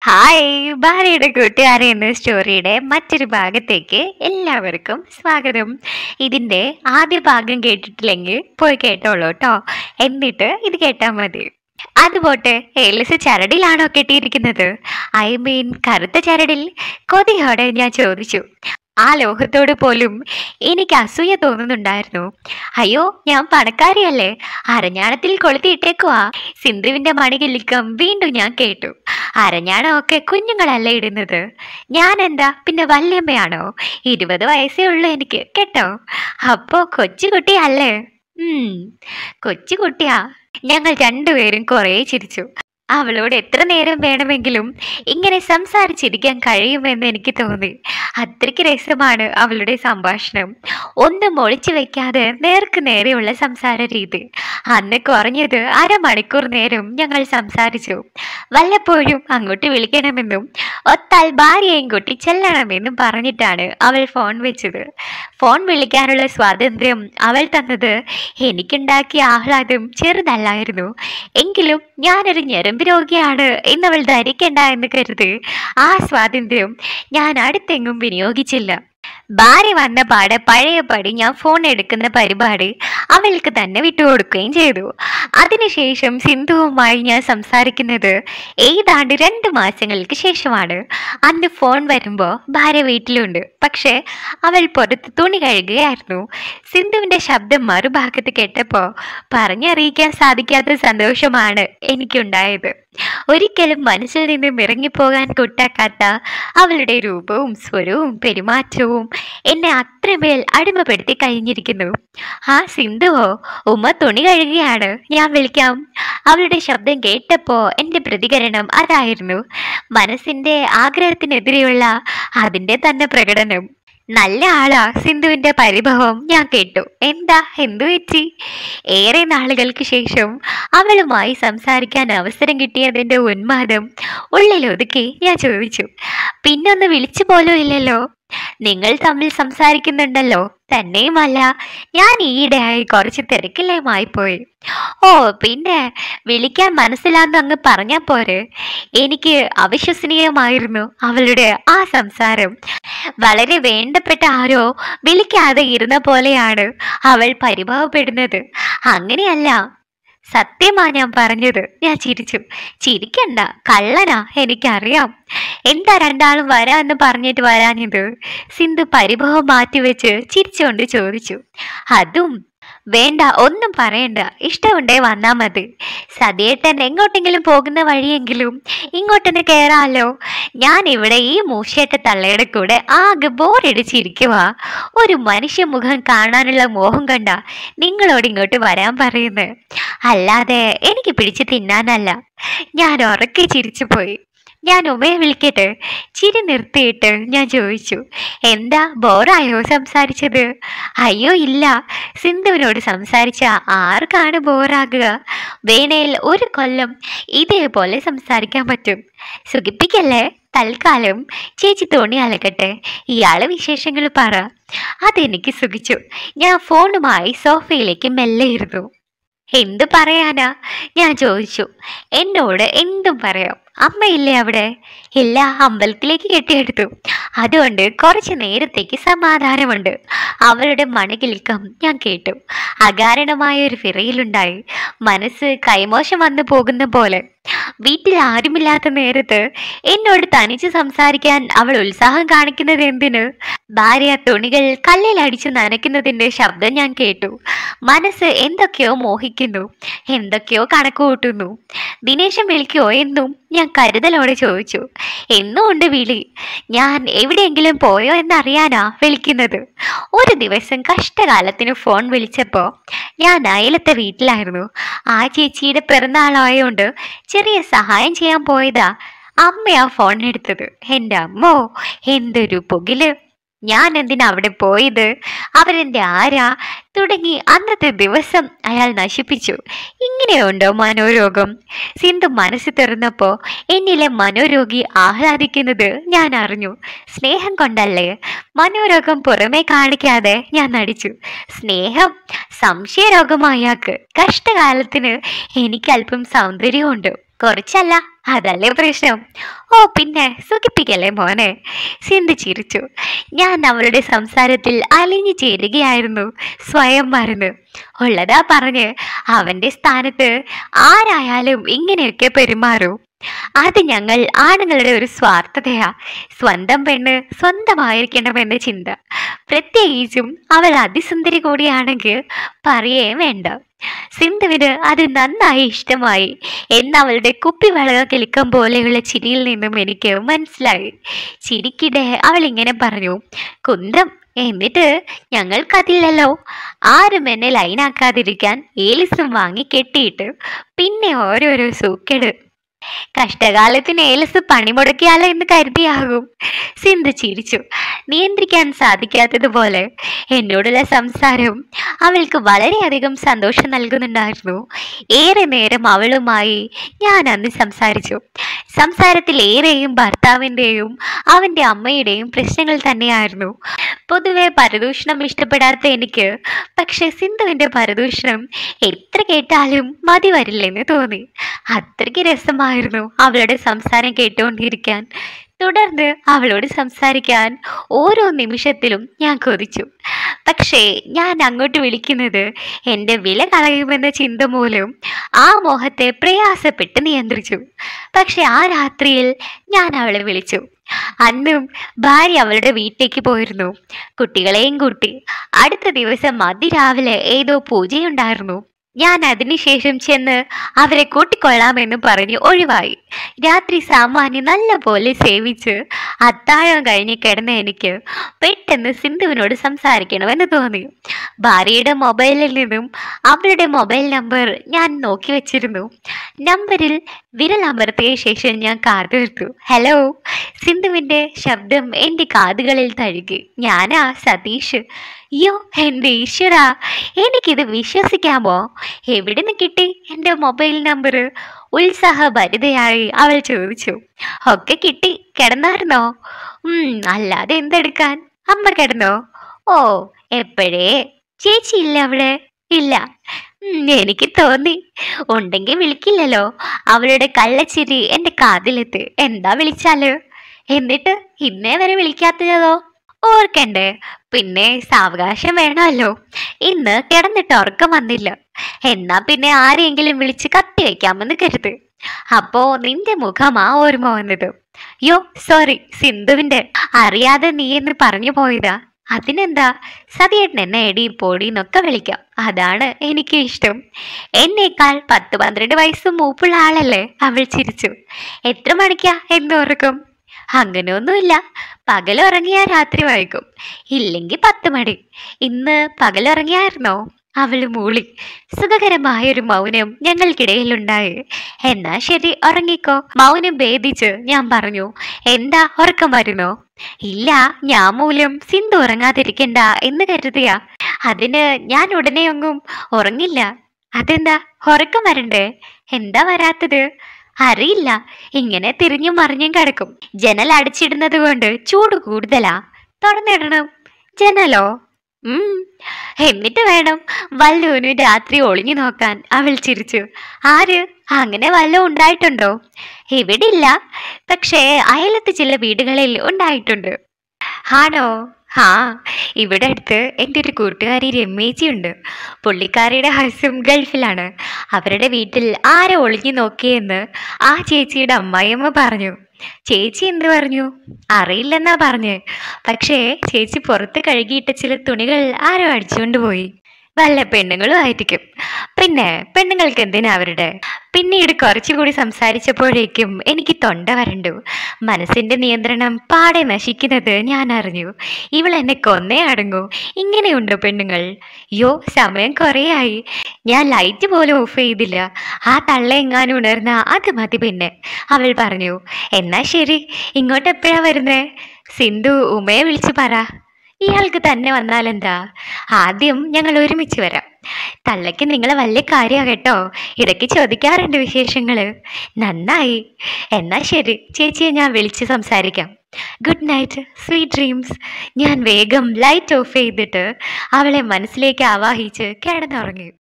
hi ഭാര്യയുടെ കൂട്ടുകാരി എന്ന സ്റ്റോറിയുടെ മറ്റൊരു ഭാഗത്തേക്ക് എല്ലാവർക്കും സ്വാഗതം ഇതിൻ്റെ ആദ്യ ഭാഗം കേട്ടിട്ടില്ലെങ്കിൽ പോയി കേട്ടോളൂ കേട്ടോ എന്നിട്ട് ഇത് കേട്ടാൽ മതി അതുപോട്ടെ എലിസ് ചരടിലാണോ കെട്ടിയിരിക്കുന്നത് ഐ മീൻ കറുത്ത ചരടിൽ കൊതിയോടെ ഞാൻ ചോദിച്ചു ആ ലോഹത്തോട് പോലും എനിക്ക് അസൂയ തോന്നുന്നുണ്ടായിരുന്നു അയ്യോ ഞാൻ പണക്കാരിയല്ലേ അരഞ്ഞാണത്തിൽ കൊളുത്തിയിട്ടേക്കുവാ സിന്ധുവിന്റെ മണികിലിക്കം വീണ്ടും ഞാൻ കേട്ടു അരഞ്ഞാണമൊക്കെ കുഞ്ഞുങ്ങളല്ല ഇടുന്നത് ഞാൻ എന്താ പിന്നെ വല്യമ്മയാണോ ഇരുപത് വയസ്സേ ഉള്ളൂ എനിക്ക് കേട്ടോ അപ്പോ കൊച്ചുകുട്ടിയല്ലേ ഉം കൊച്ചുകുട്ടിയാ ഞങ്ങൾ രണ്ടുപേരും കുറേ ചിരിച്ചു അവളോട് എത്ര നേരം വേണമെങ്കിലും ഇങ്ങനെ സംസാരിച്ചിരിക്കാൻ കഴിയുമെന്ന് എനിക്ക് തോന്നി അത്രയ്ക്ക് രസമാണ് അവളുടെ സംഭാഷണം ഒന്നും ഒളിച്ചു വെക്കാതെ നേർക്ക് നേരെയുള്ള സംസാര രീതി അന്ന് കുറഞ്ഞത് അരമണിക്കൂർ നേരം ഞങ്ങൾ സംസാരിച്ചു വല്ലപ്പോഴും അങ്ങോട്ട് വിളിക്കണമെന്നും ഒത്താൽ ഭാര്യയും കൂട്ടി ചെല്ലണമെന്നും പറഞ്ഞിട്ടാണ് അവൾ ഫോൺ വെച്ചത് ഫോൺ വിളിക്കാനുള്ള സ്വാതന്ത്ര്യം അവൾ തന്നത് എനിക്കുണ്ടാക്കിയ ആഹ്ലാദം ചെറുതല്ലായിരുന്നു എങ്കിലും ഞാനൊരു ഞരമ്പ് രോഗിയാണ് എന്നവൾ ധരിക്കണ്ട എന്ന് കരുതി ആ സ്വാതന്ത്ര്യം ഞാൻ അടുത്തെങ്ങും വിനിയോഗിച്ചില്ല ഭാര്യ വന്ന പാടെ പഴയപടി ഞാൻ ഫോൺ എടുക്കുന്ന പരിപാടി അവൾക്ക് തന്നെ വിട്ടുകൊടുക്കുകയും ചെയ്തു അതിനുശേഷം സിന്ധുവുമായി ഞാൻ സംസാരിക്കുന്നത് ഏതാണ്ട് രണ്ട് മാസങ്ങൾക്ക് ശേഷമാണ് അന്ന് ഫോൺ വരുമ്പോൾ ഭാര്യ വീട്ടിലുണ്ട് പക്ഷേ അവൾ പുറത്ത് തുണി കഴുകുകയായിരുന്നു സിന്ധുവിൻ്റെ ശബ്ദം മറുഭാഗത്ത് കേട്ടപ്പോൾ പറഞ്ഞറിയിക്കാൻ സാധിക്കാത്ത സന്തോഷമാണ് എനിക്കുണ്ടായത് ഒരിക്കലും മനസ്സിൽ നിന്നും ഇറങ്ങിപ്പോകാൻ കൂട്ടാക്കാത്ത അവളുടെ രൂപവും സ്വരവും പെരുമാറ്റവും എന്നെ അത്രമേൽ അടിമപ്പെടുത്തി കഴിഞ്ഞിരിക്കുന്നു ആ സിന്ധുവോ ഉമ്മ തുണി കഴുകുകയാണ് ഞാൻ വിളിക്കാം അവളുടെ ശബ്ദം കേട്ടപ്പോൾ എൻ്റെ പ്രതികരണം അതായിരുന്നു മനസ്സിൻ്റെ ആഗ്രഹത്തിനെതിരെയുള്ള അതിൻ്റെ തന്നെ പ്രകടനം നല്ല ആളാ സിന്ധുവിന്റെ പരിഭവം ഞാൻ കേട്ടു എന്താ എന്തു പറ്റി ഏറെ നാളുകൾക്ക് ശേഷം അവളുമായി സംസാരിക്കാൻ അവസരം കിട്ടിയതിന്റെ ഉന്മാദം ഉള്ളിലൊതുക്കി ഞാൻ ചോദിച്ചു പിന്നൊന്ന് വിളിച്ചു പോലും ഇല്ലല്ലോ നിങ്ങൾ തമ്മിൽ സംസാരിക്കുന്നുണ്ടല്ലോ തന്നെയുമല്ല ഞാൻ ഈയിടെയായി കുറച്ച് തിരക്കില്ലേമായി പോയി ഓ പിന്നെ വിളിക്കാൻ മനസ്സിലാന്ന് അങ്ങ് പറഞ്ഞാൽ പോരെ എനിക്ക് അവിശ്വസനീയമായിരുന്നു അവളുടെ ആ സംസാരം വളരെ വേണ്ടപ്പെട്ട ആരോ വിളിക്കാതെ ഇരുന്ന പോലെയാണ് അവൾ പരിഭവപ്പെടുന്നത് അങ്ങനെയല്ല സത്യമാ ഞാൻ പറഞ്ഞത് ഞാൻ ചിരിച്ചു ചിരിക്കണ്ട കള്ളനാ എനിക്കറിയാം എന്താ രണ്ടാളും വരാമെന്ന് പറഞ്ഞിട്ട് വരാഞ്ഞത് സിന്ധു പരിഭവം മാറ്റിവെച്ച് ചിരിച്ചുകൊണ്ട് ചോദിച്ചു അതും വേണ്ട ഒന്നും പറയണ്ട ഇഷ്ടമുണ്ടേ വന്നാ മതി സതിയേട്ടൻ എങ്ങോട്ടെങ്കിലും പോകുന്ന വഴിയെങ്കിലും ഇങ്ങോട്ടൊന്ന് കയറാലോ ഞാൻ ഇവിടെ ഈ മൂശേട്ട തള്ളയുടെ കൂടെ ആകെ ബോറടിച്ചിരിക്കുവാ ഒരു മനുഷ്യമുഖം കാണാനുള്ള മോഹം കണ്ട നിങ്ങളോട് ഇങ്ങോട്ട് വരാൻ പറയുന്നത് അല്ലാതെ എനിക്ക് പിടിച്ച് തിന്നാനല്ല ഞാൻ ഉറക്കെ ചിരിച്ചു പോയി ഞാൻ ഉമയെ വിളിക്കട്ടെ ചിരി നിർത്തിയിട്ട് ഞാൻ ചോദിച്ചു എന്താ ബോറായോ സംസാരിച്ചത് അയ്യോ ഇല്ല സിന്ധുവിനോട് സംസാരിച്ച ആർക്കാണ് ബോറാകുക വേണേൽ ഒരു കൊല്ലം ഇതേപോലെ സംസാരിക്കാൻ പറ്റും സുഖിപ്പിക്കല്ലേ തൽക്കാലം ചേച്ചി തോണി അലക്കട്ടെ ഇയാളെ വിശേഷങ്ങൾ പറ അതെനിക്ക് സുഖിച്ചു ഞാൻ ഫോണുമായി സോഫയിലേക്ക് മെല്ലെ ഇരുന്നു എന്തു പറയാനാ ഞാൻ ചോദിച്ചു എന്നോട് എന്തും പറയാം അമ്മയില്ലേ അവിടെ ഇല്ല അമ്പലത്തിലേക്ക് കെട്ടിയെടുത്തു അതുകൊണ്ട് കുറച്ച് നേരത്തേക്ക് സമാധാനമുണ്ട് അവരുടെ മണികിൽക്കം ഞാൻ കേട്ടു അകാരണമായ ഒരു വിറയിലുണ്ടായി മനസ്സ് കൈമോശം വന്നു പോകുന്ന പോലെ വീട്ടിൽ ആരുമില്ലാത്ത നേരത്ത് എന്നോട് തനിച്ച് സംസാരിക്കാൻ അവൾ ഉത്സാഹം കാണിക്കുന്നത് എന്തിന് ഭാര്യ തുണികൾ കല്ലിൽ അടിച്ചു നനയ്ക്കുന്നതിന്റെ ശബ്ദം ഞാൻ കേട്ടു മനസ്സ് എന്തൊക്കെയോ മോഹിക്കുന്നു എന്തൊക്കെയോ കണക്ക് കൂട്ടുന്നു ദിനേശം വിളിക്കോ എന്നും ഞാൻ കരുതലോടെ ചോദിച്ചു എന്നും ഉണ്ട് വിളി ഞാൻ എവിടെയെങ്കിലും പോയോ എന്നറിയാനാ വിളിക്കുന്നത് ഒരു ദിവസം കഷ്ടകാലത്തിന് ഫോൺ വിളിച്ചപ്പോൾ ഞാൻ അയലത്തെ വീട്ടിലായിരുന്നു ആ ചേച്ചിയുടെ പിറന്നാളായോണ്ട് ചെറിയ സഹായം ചെയ്യാൻ പോയതാ അമ്മയാ ഫോൺ എടുത്തത് എൻ്റെ അമ്മോ എന്തൊരു പുകില് ഞാൻ എന്തിനാ അവിടെ പോയത് അവരെന്റെ ആരാ തുടങ്ങി അന്നത്തെ ദിവസം അയാൾ നശിപ്പിച്ചു ഇങ്ങനെയുണ്ടോ മനോരോഗം സിന്ധു മനസ്സ് തുറന്നപ്പോ എന്നിലെ മനോരോഗി ആഹ്ലാദിക്കുന്നത് ഞാൻ അറിഞ്ഞു സ്നേഹം കൊണ്ടല്ലേ മനോരോഗം പുറമേ കാണിക്കാതെ ഞാൻ നടിച്ചു സ്നേഹം സംശയരോഗമായാക്ക് കഷ്ടകാലത്തിന് എനിക്ക് അല്പം സൗന്ദര്യമുണ്ട് കുറച്ചല്ല അതല്ലേ പ്രശ്നം ഓ പിന്നെ സുഖിപ്പിക്കല്ലേ മോനെ സിന്ധു ചിരിച്ചു ഞാൻ അവളുടെ സംസാരത്തിൽ അലിഞ്ഞു ചേരുകയായിരുന്നു സ്വയം മറന്ന് ഉള്ളതാ പറഞ്ഞ് അവന്റെ സ്ഥാനത്ത് ആരായാലും ഇങ്ങനെയൊക്കെ പെരുമാറും അത് ഞങ്ങൾ ആണുങ്ങളുടെ ഒരു സ്വാർത്ഥതയാ സ്വന്തം പെണ്ണ് സ്വന്തമായിരിക്കണമെന്ന ചിന്ത പ്രത്യേകിച്ചും അവൾ അതിസുന്ദരി കൂടിയാണെങ്കിൽ പറയേ വേണ്ട സിന്ധുവിന് അത് നന്നായി ഇഷ്ടമായി എന്നവളുടെ കുപ്പിവളക കിളിക്കം പോലെയുള്ള ചിരിയിൽ നിന്നും എനിക്ക് മനസ്സിലായി ചിരിക്കിടെ അവൾ ഇങ്ങനെ പറഞ്ഞു കുന്തം എന്നിട്ട് ഞങ്ങൾക്കതില്ലല്ലോ ആരും എന്നെ ലൈനാക്കാതിരിക്കാൻ ഏലിസും വാങ്ങി കെട്ടിയിട്ട് പിന്നെ ഓരോരോ സൂക്കെട് കഷ്ടകാലത്തിന് ഏലസ് പണിമുടക്കിയാലോ എന്ന് കരുതിയാകും സിന്ധു ചിരിച്ചു നിയന്ത്രിക്കാൻ സാധിക്കാത്തതുപോലെ എന്നോടുള്ള സംസാരം അവൾക്ക് വളരെയധികം സന്തോഷം നൽകുന്നുണ്ടായിരുന്നു ഏറെ നേരം അവളുമായി ഞാൻ അന്ന് സംസാരിച്ചു സംസാരത്തിൽ ഏറെയും ഭർത്താവിൻ്റെയും അവൻ്റെ അമ്മയുടെയും പ്രശ്നങ്ങൾ തന്നെയായിരുന്നു പൊതുവെ പരദൂഷണം ഇഷ്ടപ്പെടാത്ത എനിക്ക് പക്ഷെ സിന്ധുവിൻ്റെ പരദൂഷണം എത്ര കേട്ടാലും മതി വരില്ലെന്ന് തോന്നി അത്രയ്ക്ക് രസമായിരുന്നു അവളുടെ സംസാരം കേട്ടുകൊണ്ടിരിക്കാൻ തുടർന്ന് അവളോട് സംസാരിക്കാൻ ഓരോ നിമിഷത്തിലും ഞാൻ കൊതിച്ചു പക്ഷേ ഞാൻ അങ്ങോട്ട് വിളിക്കുന്നത് എൻ്റെ വില കളയുമെന്ന ചിന്ത മൂലം ആ മോഹത്തെ പ്രയാസപ്പെട്ട് നിയന്ത്രിച്ചു പക്ഷെ ആ രാത്രിയിൽ ഞാൻ അവളെ വിളിച്ചു അന്നും ഭാര്യ അവളുടെ വീട്ടിലേക്ക് പോയിരുന്നു കുട്ടികളെയും കൂട്ടി അടുത്ത ദിവസം അതിരാവിലെ ഏതോ പൂജയുണ്ടായിരുന്നു ഞാൻ അതിനുശേഷം ചെന്ന് അവരെ കൂട്ടിക്കൊള്ളാമെന്ന് പറഞ്ഞ് ഒഴിവായി രാത്രി സാമാന്യം നല്ല പോലെ സേവിച്ച് അത്താഴം കഴിഞ്ഞ് കിടന്ന എനിക്ക് പെട്ടെന്ന് സിന്ധുവിനോട് സംസാരിക്കണമെന്ന് തോന്നി ഭാര്യയുടെ മൊബൈലിൽ നിന്നും അവളുടെ മൊബൈൽ നമ്പർ ഞാൻ നോക്കി വെച്ചിരുന്നു നമ്പറിൽ വിരൽ അമർത്തിയ ശേഷം ഞാൻ കാതോർത്തു ഹലോ സിന്ധുവിൻ്റെ ശബ്ദം എൻ്റെ കാതുകളിൽ തഴുകി ഞാനാ സതീഷ് അയ്യോ എൻ്റെ ഈശ്വര എനിക്കിത് വിശ്വസിക്കാമോ എവിടെ നിന്ന് കിട്ടി എൻ്റെ മൊബൈൽ നമ്പർ ഉത്സാഹഭരിതയായി അവൾ ചോദിച്ചു ഒക്കെ കിട്ടി കിടന്നായിരുന്നോ ഉം അല്ലാതെ എന്തെടുക്കാൻ അമ്മ കിടന്നോ ഓ എപ്പോഴേ ചേച്ചി ഇല്ല അവിടെ ഇല്ല ഉം, എനിക്ക് തോന്നി ഉണ്ടെങ്കിൽ വിളിക്കില്ലല്ലോ അവളുടെ കള്ളച്ചിരി എൻ്റെ കാതിലെത്ത് എന്താ വിളിച്ചാല് എന്നിട്ട് ഇന്നേ വരെ വിളിക്കാത്തതോ ഓർക്കണ്ടേ പിന്നെ സാവകാശം വേണമല്ലോ ഇന്ന് കിടന്നിട്ട് ഉറക്കം വന്നില്ല എന്നാ പിന്നെ ആരെയെങ്കിലും വിളിച്ച് കത്തി വെക്കാമെന്ന് കരുത് അപ്പോ നിന്റെ മുഖമാ ഓർമ്മ വന്നത് യോ സോറി സിന്ധുവിന്റെ അറിയാതെ നീ എന്ന് പറഞ്ഞു പോയതാ അതിനെന്താ സതിയേട്ടൻ എന്നെ എടി പൊടി എന്നൊക്കെ വിളിക്കാം അതാണ് എനിക്ക് ഇഷ്ടം എന്നേക്കാൾ പത്ത് പന്ത്രണ്ട് വയസ്സ് മൂപ്പുള്ള ആളല്ലേ അവൾ ചിരിച്ചു എത്ര മണിക്കാ എന്നുറക്കും അങ്ങനെയൊന്നുമില്ല പകലുറങ്ങിയാ രാത്രി വൈകും ഇല്ലെങ്കിൽ പത്ത് മണി ഇന്ന് പകലുറങ്ങിയായിരുന്നോ അവൾ മൂളി സുഖകരമായൊരു മൗനം ഞങ്ങൾക്കിടയിലുണ്ടായി എന്നാ ശരി ഉറങ്ങിക്കോ മൗനം ഭേദിച്ച് ഞാൻ പറഞ്ഞു എന്താ ഉറക്കം വരുന്നോ ഇല്ല ഞാൻ മൂലം സിന്ധു ഉറങ്ങാതിരിക്കണ്ട എന്ന് കരുതിയ അതിന് ഞാൻ ഉടനെയൊന്നും ഉറങ്ങില്ല അതെന്താ ഉറക്കം വരണ്ടേ എന്താ വരാത്തത് അറിയില്ല ഇങ്ങനെ തിരിഞ്ഞും മറിഞ്ഞും കിടക്കും ജനൽ അടച്ചിടുന്നത് കൊണ്ട് ചൂട് കൂടുതലാ തുറന്നിടണം ജനലോ ഉം എന്നിട്ട് വേണം വല്ലവനും രാത്രി ഒളിഞ്ഞു നോക്കാൻ അവൾ ചിരിച്ചു ആര് അങ്ങനെ വല്ലതും ഉണ്ടായിട്ടുണ്ടോ ഇവിടില്ല പക്ഷേ അയലത്ത് ചില വീടുകളിൽ ഉണ്ടായിട്ടുണ്ട് ആണോ ആ ഇവിടെ അടുത്ത് എൻ്റെ ഒരു കൂട്ടുകാരി രമേച്ചി ഉണ്ട് പുള്ളിക്കാരിയുടെ ഹസ്സും ഗൾഫിലാണ് അവരുടെ വീട്ടിൽ ആരെ ഒളിഞ്ഞു നോക്കിയെന്ന് ആ ചേച്ചിയുടെ അമ്മായിയമ്മ പറഞ്ഞു ചേച്ചി എന്ത് പറഞ്ഞു അറിയില്ലെന്നാ പറഞ്ഞ് പക്ഷേ ചേച്ചി പുറത്ത് കഴുകിയിട്ട ചില തുണികൾ ആരോ അടിച്ചുകൊണ്ട് പോയി വല്ല പെണ്ണുങ്ങളും ആയിരിക്കും പിന്നെ പെണ്ണുങ്ങൾക്ക് എന്തിനാ അവരുടെ പിന്നീട് കുറച്ചുകൂടി സംസാരിച്ചപ്പോഴേക്കും എനിക്ക് തൊണ്ട വരണ്ടു മനസ്സിന്റെ നിയന്ത്രണം പാടെ നശിക്കുന്നത് ഞാൻ അറിഞ്ഞു ഇവൾ എന്നെ കൊന്നേ അടങ്ങൂ ഇങ്ങനെയുണ്ടോ പെണ്ണുങ്ങൾ യോ സമയം കുറേയായി ഞാൻ ലൈറ്റ് പോലും ഓഫ് ചെയ്തില്ല ആ തള്ള എങ്ങാനും ഉണർന്ന അത് മതി പിന്നെ അവൾ പറഞ്ഞു എന്നാ ശരി ഇങ്ങോട്ട് എപ്പോഴാ വരുന്നേ സിന്ധു ഉമയെ വിളിച്ചു പറ ഇയാൾക്ക് തന്നെ വന്നാലെന്താ ആദ്യം ഞങ്ങൾ ഒരുമിച്ച് വരാം തള്ളയ്ക്ക് നിങ്ങളെ വലിയ കാര്യമാണ് കേട്ടോ ഇടയ്ക്ക് ചോദിക്കാറുണ്ട് വിശേഷങ്ങൾ നന്നായി എന്നാ ശരി ചേച്ചിയെ ഞാൻ വിളിച്ച് സംസാരിക്കാം ഗുഡ് നൈറ്റ് സ്വീറ്റ് ഡ്രീംസ് ഞാൻ വേഗം ലൈറ്റ് ഓഫ് ചെയ്തിട്ട് അവളെ മനസ്സിലേക്ക് ആവാഹിച്ച് കിടന്നുറങ്ങി